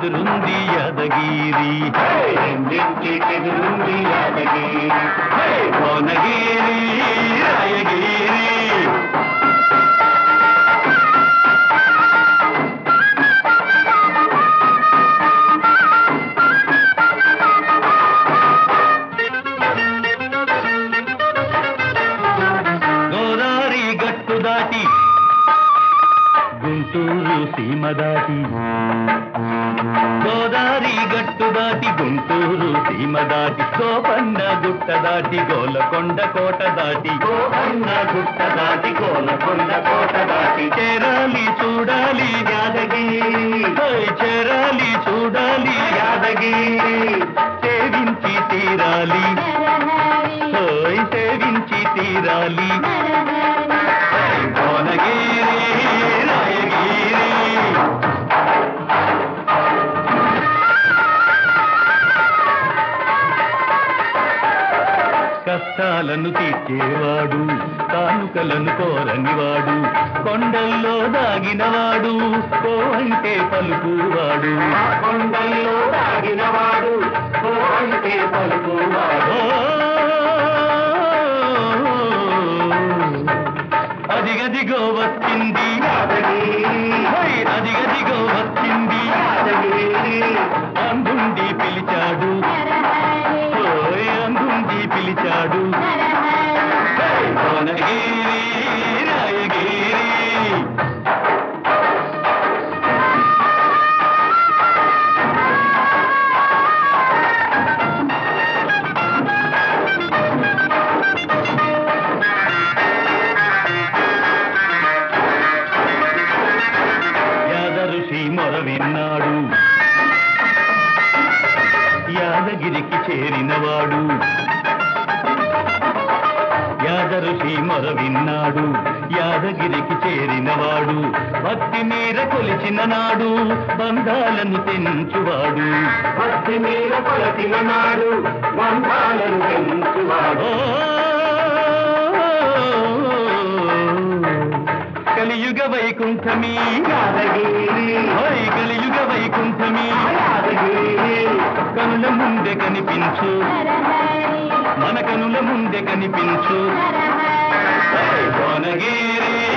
ఎదురుంది యాదగిరి రెండింటికెదురుంది యాదగిరి హే! భువనగిరి రాయగిరి గోదావరి గట్టు దాటి గుంటూరు సీమ దాటి గోదావరి గట్టు దాటి గుంటూరు సీమ దాటి గోపన్న గుట్ట దాటి గోలకొండ కోట దాటి గోపన్న గుట్ట దాటి గోలకొండ కోట దాటి చేరాలి చూడాలి యాదగిరి హోయ్ చేరాలి చూడాలి యాదగిరి సేవించి తీరాలి హోయ్ సేవించి తీరాలి హోయ్ భువనగిరి రాయగిరి కష్టాలను తీర్చేవాడు కానుకలను కోరనివాడు కొండల్లో దాగినవాడు కో అంటే పలుకువాడు ఆ కొండల్లో దాగినవాడు ఓ అంటే పలుకువాడు ఓ, అదిగదిగో వచ్చింది యాదగిరి హై, అదిగదిగో వచ్చింది యాదగిరి అందుండి పిలిచాడు ఓయ్ అందుండి పిలిచాడు హై, భువనగిరి రాయగిరి యాదఋషి మొర విన్నాడు యాదగిరికి చేరినవాడు యాదఋషి మొర విన్నాడు యాదగిరికి చేరినవాడు భక్తి మీర కొలిచిన నాడు బంధాలను తెంచువాడు భక్తి మీద కొలసిన నాడు బంధాలను పెంచువాడు ఓ కలియుగ వైకుంఠమీ యాదగిరి ఓయ్ కలియుగ వైకుంఠమీ యాదగిరి కనుల ముందే కనిపించు మన కనుల ముందే కనిపించు ఓయ్ భువనగిరి